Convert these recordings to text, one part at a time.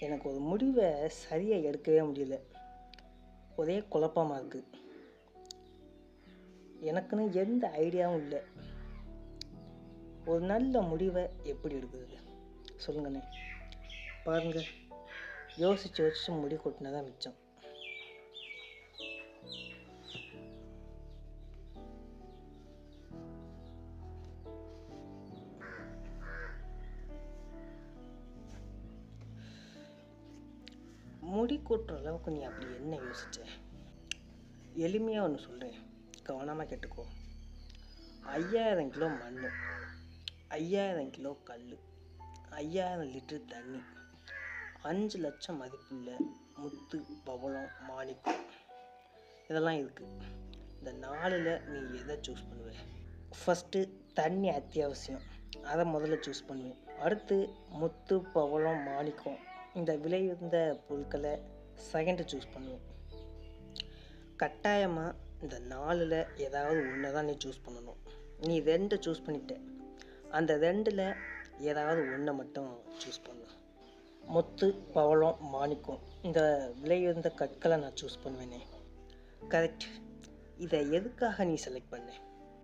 எனக்கு ஒரு முடிவை சரியாக எடுக்கவே முடியல ஒரே குழப்பமாக இருக்குது எனக்குன்னு எந்த ஐடியாவும் இல்லை ஒரு நல்ல முடிவை எப்படி எடுக்கிறது சொல்லுங்கண்ணே பாருங்க யோசிச்சு யோசிச்சு முடி கொட்டினதான் மிச்சம் முடி கொட்டுற அளவுக்கு நீ அப்படி என்ன யோசிச்ச எளிமையாக ஒன்று சொல்கிறேன் கவனமாக கேட்டுக்கோ ஐயாயிரம் கிலோ மண் ஐயாயிரம் கிலோ கல் ஐயாயிரம் லிட்டர் தண்ணி அஞ்சு லட்சம் மதிப்புள்ள முத்து பவளம் மாணிக்கம் இதெல்லாம் இருக்குது இந்த நாலில் நீ எதை சூஸ் பண்ணுவ ஃபஸ்ட்டு தண்ணி அத்தியாவசியம் அதை முதல்ல சூஸ் பண்ணுவேன் அடுத்து முத்து பவளம் மாணிக்கம் இந்த விலை உயர்ந்த பொருட்களை செகண்டு சூஸ் பண்ணுவேன் கட்டாயமாக இந்த நாலில் ஏதாவது ஒன்று தான் நீ சூஸ் பண்ணணும் நீ ரெண்டு சூஸ் பண்ணிட்ட அந்த ரெண்டில் ஏதாவது ஒன்றை மட்டும் சூஸ் பண்ணு முத்து பவளம் மாணிக்கம் இந்த விலை உயர்ந்த கற்களை நான் சூஸ் பண்ணுவேனே கரெக்ட் இதை எதுக்காக நீ செலக்ட் பண்ண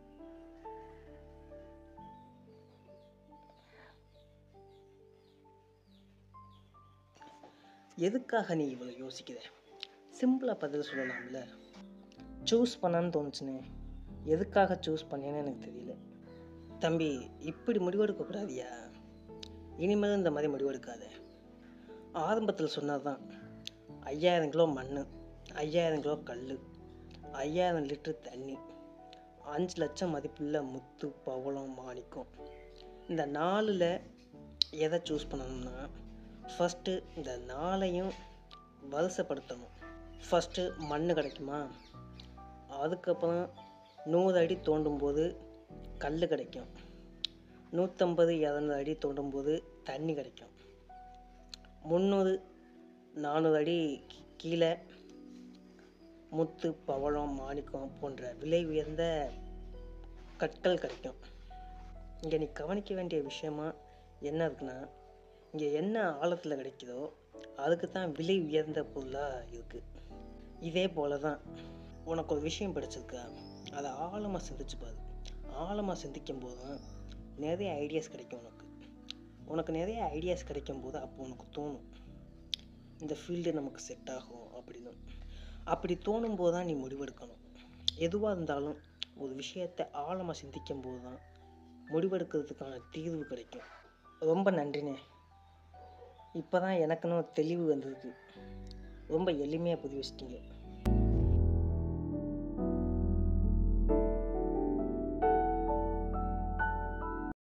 எதுக்காக நீ இவ்வளோ யோசிக்கிற சிம்பிளாக பதில் சொல்லலாம்ல சூஸ் பண்ணான்னு தோணுச்சுனே எதுக்காக சூஸ் பண்ணேன்னு எனக்கு தெரியல தம்பி இப்படி முடிவெடுக்கக்கூடாதியா இனிமேல் இந்த மாதிரி முடிவெடுக்காத ஆரம்பத்தில் சொன்னது தான் ஐயாயிரம் கிலோ மண் ஐயாயிரம் கிலோ கல் ஐயாயிரம் லிட்டர் தண்ணி அஞ்சு லட்சம் மதிப்புள்ள முத்து பவளம் மாணிக்கம் இந்த நாலில் எதை சூஸ் பண்ணணும்னா ஃபஸ்ட்டு இந்த நாளையும் வரிசைப்படுத்தணும் ஃபஸ்ட்டு மண் கிடைக்குமா அதுக்கப்புறம் நூறு அடி தோண்டும் போது கல் கிடைக்கும் நூற்றம்பது இரநூறு அடி தோண்டும் போது தண்ணி கிடைக்கும் முந்நூறு நானூறு அடி கீ- கீழே முத்து பவளம் மாணிக்கம் போன்ற விலை உயர்ந்த கற்கள் கிடைக்கும் இங்கே நீ கவனிக்க வேண்டிய விஷயமா என்ன இருக்குன்னா இங்கே என்ன ஆழத்தில் கிடைக்குதோ அதுக்கு தான் விலை உயர்ந்த பொருளாக இருக்குது இதே போல தான் உனக்கு ஒரு விஷயம் பிடிச்சிருக்கா அதை ஆழமாக சிந்திச்சு பாரு ஆழமாக சிந்திக்கும் போது தான் நிறைய ஐடியாஸ் கிடைக்கும் உனக்கு உனக்கு நிறைய ஐடியாஸ் கிடைக்கும் போது அப்போ உனக்கு தோணும் இந்த ஃபீல்டு நமக்கு செட் ஆகும் அப்படின்னு அப்படி தோணும் போது தான் நீ முடிவெடுக்கணும் எதுவாக இருந்தாலும் ஒரு விஷயத்தை ஆழமாக சிந்திக்கும் போது தான் முடிவெடுக்கிறதுக்கான தீர்வு கிடைக்கும் ரொம்ப நன்றிண்ணே இப்போ தான் எனக்குன்னு ஒரு தெளிவு வந்திருக்கு ரொம்ப எளிமையாக புரிய வச்சிட்டீங்க